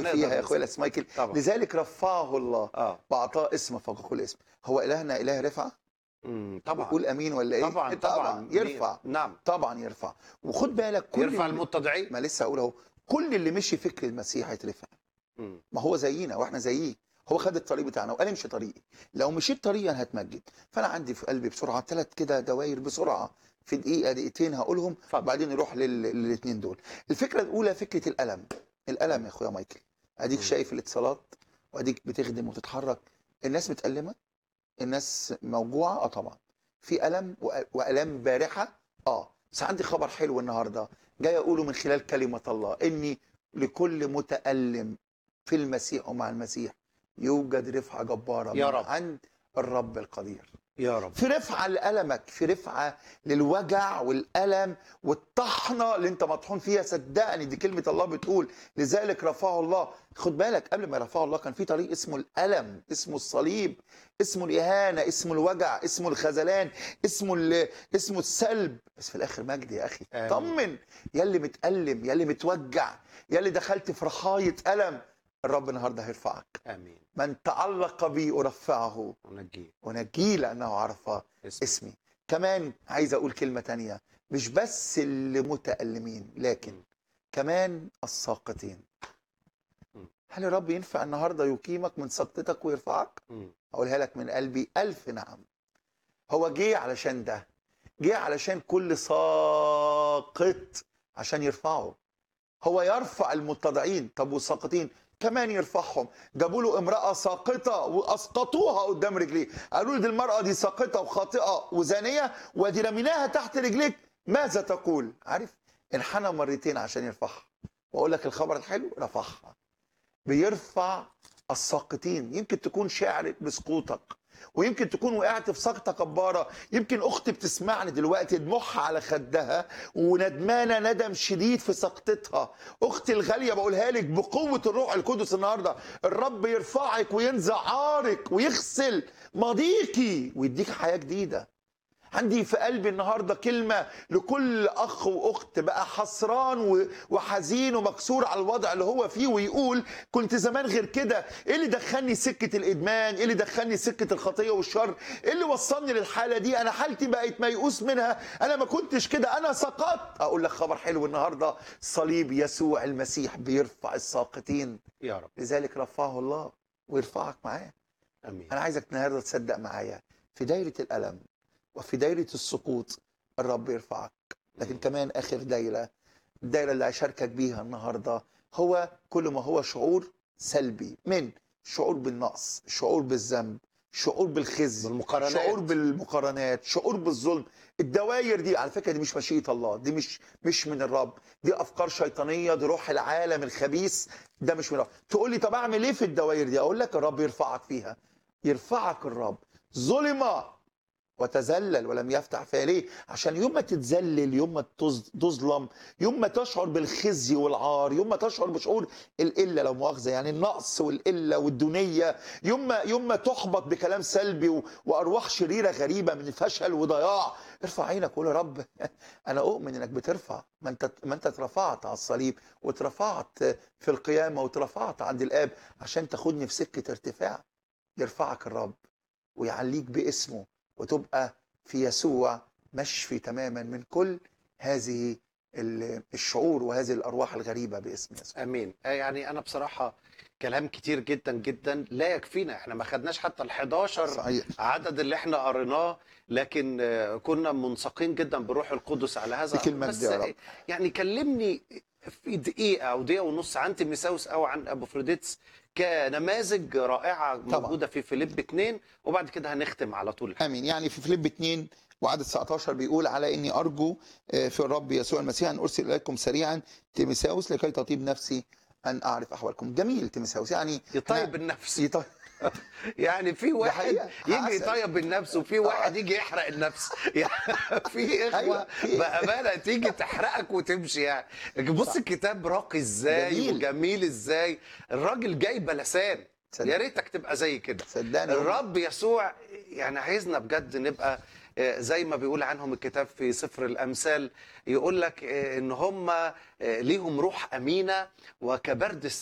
نقدر فيها يا ننسى. اخويا الاس مايكل طبعا لذلك رفعه الله اه واعطاه اسم فوق كل اسم هو الهنا اله رفعه مم. طبعا قول امين ولا ايه طبعا طبعا يرفع نعم طبعا يرفع وخد بالك كل يرفع اللي- المتضعين ما لسه اقول اهو كل اللي مشي فكر المسيح هيترفع مم. ما هو زينا واحنا زيه هو خد الطريق بتاعنا وقال امشي طريقي لو مشيت طريقي انا هتمجد فانا عندي في قلبي بسرعه ثلاث كده دواير بسرعه في دقيقه دقيقتين هقولهم اتفضل وبعدين نروح للاثنين دول الفكره الاولى فكره الالم الالم يا اخويا مايكل اديك مم. شايف الاتصالات واديك بتخدم وتتحرك الناس متألمة الناس موجوعة اه طبعا في ألم وأ- وألام بارحة اه بس عندي خبر حلو النهاردة جاي أقوله من خلال كلمة الله إني لكل متألم في المسيح ومع المسيح يوجد رفعة جبارة يا من رب. عند الرب القدير يا رب في رفعة لألمك في رفعة للوجع والألم والطحنة اللي انت مطحون فيها صدقني دي كلمة الله بتقول لذلك رفعه الله خد بالك قبل ما رفعه الله كان في طريق اسمه الألم اسمه الصليب اسمه الإهانة اسمه الوجع اسمه الخذلان اسمه ال- اسمه السلب بس في الآخر مجد يا أخي آمين. طمن يا اللي متألم يا اللي متوجع يا اللي دخلت في رحاية ألم الرب النهارده هيرفعك امين من تعلق بي أرفعه ونجيه ونجيه لأنه عرف اسم اسمي كمان عايز اقول كلمه تانية مش بس اللي متألمين لكن كمان الساقطين مم. هل الرب ينفع النهارده يقيمك من سقطتك ويرفعك مم. اقولها لك من قلبي الف نعم هو جه علشان ده جه علشان كل ساقط عشان يرفعه هو يرفع المتضعين طب والساقطين كمان يرفعهم جابوا له امراه ساقطه واسقطوها قدام رجليه قالوا له دي المراه دي ساقطه وخاطئه وزانيه ودي رميناها تحت رجليك ماذا تقول عارف انحنى مرتين عشان يرفعها واقول لك الخبر الحلو رفعها بيرفع الساقطين يمكن تكون شاعر بسقوطك ويمكن تكون وقعت في سقطه كباره يمكن اختي بتسمعني دلوقتي دموعها على خدها وندمانه ندم شديد في سقطتها اختي الغاليه بقولها لك بقوه الروح القدس النهارده الرب يرفعك وينزع عارك ويغسل ماضيكي ويديك حياه جديده عندي في قلبي النهارده كلمه لكل اخ واخت بقى حسران و- وحزين ومكسور على الوضع اللي هو فيه ويقول كنت زمان غير كده ايه اللي دخلني سكه الادمان ايه اللي دخلني سكه الخطيه والشر ايه اللي وصلني للحاله دي انا حالتي بقت ميؤوس منها انا ما كنتش كده انا سقطت اقول لك خبر حلو النهارده صليب يسوع المسيح بيرفع الساقطين يا رب لذلك رفعه الله ويرفعك معاه امين انا عايزك النهارده تصدق معايا في دايره الالم وفي دايره السقوط الرب يرفعك لكن كمان اخر دايره الدايره اللي هشاركك بيها النهارده هو كل ما هو شعور سلبي من شعور بالنقص شعور بالذنب شعور بالخزي بالمقارنات. شعور بالمقارنات شعور بالظلم الدواير دي على فكره دي مش مشيئه الله دي مش مش من الرب دي افكار شيطانيه دي روح العالم الخبيث ده مش من الرب تقول لي طب اعمل ايه في الدواير دي اقول لك الرب يرفعك فيها يرفعك الرب ظلم وتذلل ولم يفتح فيها ليه عشان يوم ما تتذلل يوم ما تز- تظلم يوم ما تشعر بالخزي والعار يوم ما تشعر بشعور القله لو مؤاخذه يعني النقص والقله والدونيه يوم ما يوم ما تحبط بكلام سلبي و- وارواح شريره غريبه من فشل وضياع ارفع عينك وقول يا رب انا اؤمن انك بترفع ما انت ما انت اترفعت على الصليب واترفعت في القيامه واترفعت عند الاب عشان تاخدني في سكه ارتفاع يرفعك الرب ويعليك باسمه وتبقى في يسوع مشفي تماما من كل هذه ال- الشعور وهذه الارواح الغريبه باسم يسوع امين آه يعني انا بصراحه كلام كتير جدا جدا لا يكفينا احنا ما خدناش حتى ال 11 صحيح عدد اللي احنا قريناه لكن آه، كنا منسقين جدا بروح القدس على هذا لك المجد بس يا رب. آه، يعني كلمني في دقيقه او دقيقه ونص عن تيميساوس او عن ابوفروديتس كنماذج رائعه طبعا. موجوده في فيليب 2 وبعد كده هنختم على طول امين يعني في فيليب 2 وعدد 19 بيقول على اني ارجو آه، في الرب يسوع المسيح ان ارسل اليكم سريعا تيمساوس لكي تطيب نفسي ان اعرف احوالكم جميل تيمساوس يعني يطيب النفس يطيب يعني في واحد حقيقة. يجي عسل. يطيب النفس وفي واحد يجي يحرق النفس يعني في اخوه أيوة، في- بامانه تيجي تحرقك وتمشي يعني بص الكتاب راقي ازاي جميل. وجميل ازاي الراجل جاي بلسان صدق. يا ريتك تبقى زي كده صدقني الرب يسوع يعني عايزنا بجد نبقى آه، زي ما بيقول عنهم الكتاب في سفر الامثال يقول لك آه، ان هم آه، ليهم روح امينه وكبرد السماء